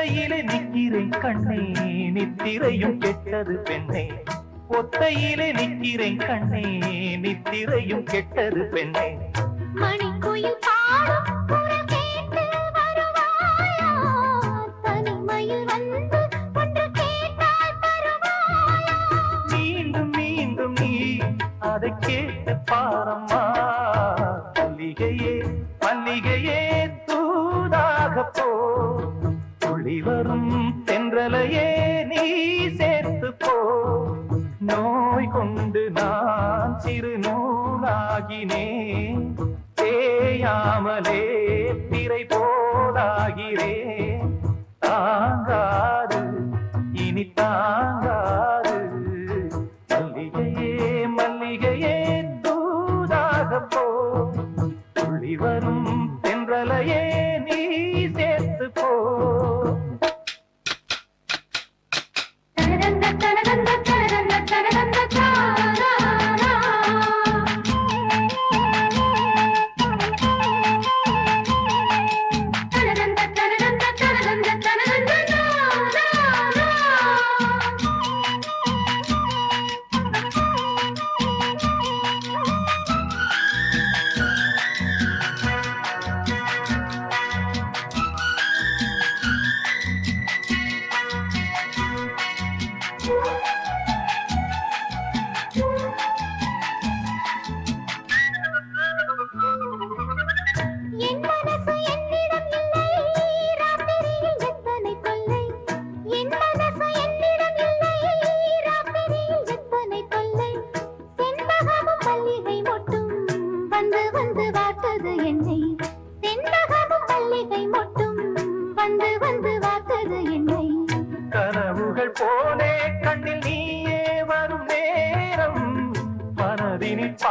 ஒத்தையிலே நிக்கிறேன் கண்ணே நித்திரையும் கெட்டது பெண்ணே ஒத்தையிலே நிக்கிறேன் கண்ணே நித்திரையும் கெட்டது பெண்ணே மணிக்குயில் பாடும் குரல் கேட்டு வருவாயா தனிமையில் வந்து ஒன்று கேட்டால் தருவாயா மீண்டும் மீண்டும் நீ அதை கேட்டு பாரம்மா மல்லிகையே மல்லிகையே தூதாக போ துளி வரும் தென்றலையே நீ சேர்த்து போ நோய் கொண்டு நான் சிறு நூலாகினேன் தேயாமலே திரை போலாகிறேன் தாங்காது இனி தாங்காது மல்லிகையே மல்லிகையே தூதாக போ துளி வரும் தென்றலையே நீ சேர்த்து போ தனதந்த தனதந்த தனதந்த தனதந்த தாராரா. தனதந்த தனதந்த தனதந்த தனதந்த தாராரா. என் மனசு என்னிடம் இல்லை ராத்திரியில் எத்தனை தொல்லை என் மனசு என்னிடம் இல்லை ராத்திரியில் எத்தனை தொல்லை செண்பகமும் மல்லிகை மொட்டும் வந்து வந்து வாட்டது என்னை செண்பகமும் மல்லிகை மொட்டும் வந்து வந்து வாட்டது என்னை கனவுகள் போலே கண்ணில் நீயே வரும் நேரம் மனதினில்